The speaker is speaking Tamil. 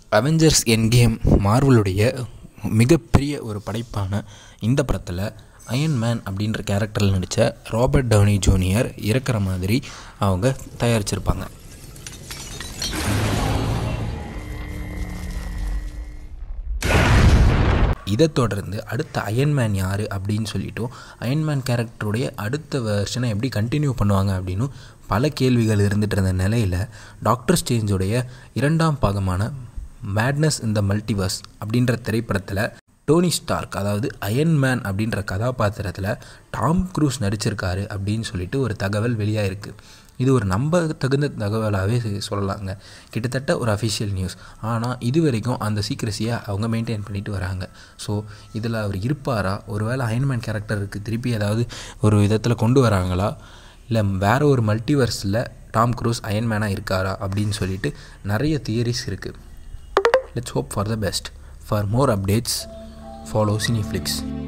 அவெஞ்சர்ஸ் என்கேம் மார்வலுடைய மிகப்பெரிய ஒரு படைப்பான இந்த படத்தில் அயன் மேன் அப்படின்ற கேரக்டரில் நடித்த ராபர்ட் டவுனி ஜூனியர் இறக்குற மாதிரி அவங்க தயாரிச்சிருப்பாங்க இதை தொடர்ந்து அடுத்த அயன்மேன் யார் அப்படின்னு சொல்லிட்டும் அயன்மேன் கேரக்டருடைய அடுத்த வெர்ஷனை எப்படி கண்டினியூ பண்ணுவாங்க அப்படின்னு பல கேள்விகள் இருந்துகிட்டு இருந்த நிலையில் டாக்டர் ஸ்டேஞ்சோடைய இரண்டாம் பாகமான மேட்னஸ் இந்த மல்டிவர்ஸ் அப்படின்ற திரைப்படத்தில் டோனி ஸ்டார்க் அதாவது அயன்மேன் அப்படின்ற கதாபாத்திரத்தில் டாம் க்ரூஸ் நடிச்சிருக்காரு அப்படின்னு சொல்லிட்டு ஒரு தகவல் வெளியாயிருக்கு இது ஒரு நம்ப தகுந்த தகவலாகவே சொல்லலாங்க கிட்டத்தட்ட ஒரு அஃபிஷியல் நியூஸ் ஆனால் இது வரைக்கும் அந்த சீக்ரஸியை அவங்க மெயின்டைன் பண்ணிட்டு வராங்க ஸோ இதில் அவர் இருப்பாரா ஒருவேளை அயன்மேன் கேரக்டருக்கு திருப்பி ஏதாவது ஒரு விதத்தில் கொண்டு வராங்களா இல்லை வேறு ஒரு மல்டிவர்ஸில் டாம் க்ரூஸ் அயன்மேனாக இருக்காரா அப்படின்னு சொல்லிட்டு நிறைய தியரிஸ் இருக்குது let's hope for the best for more updates follow Cineflix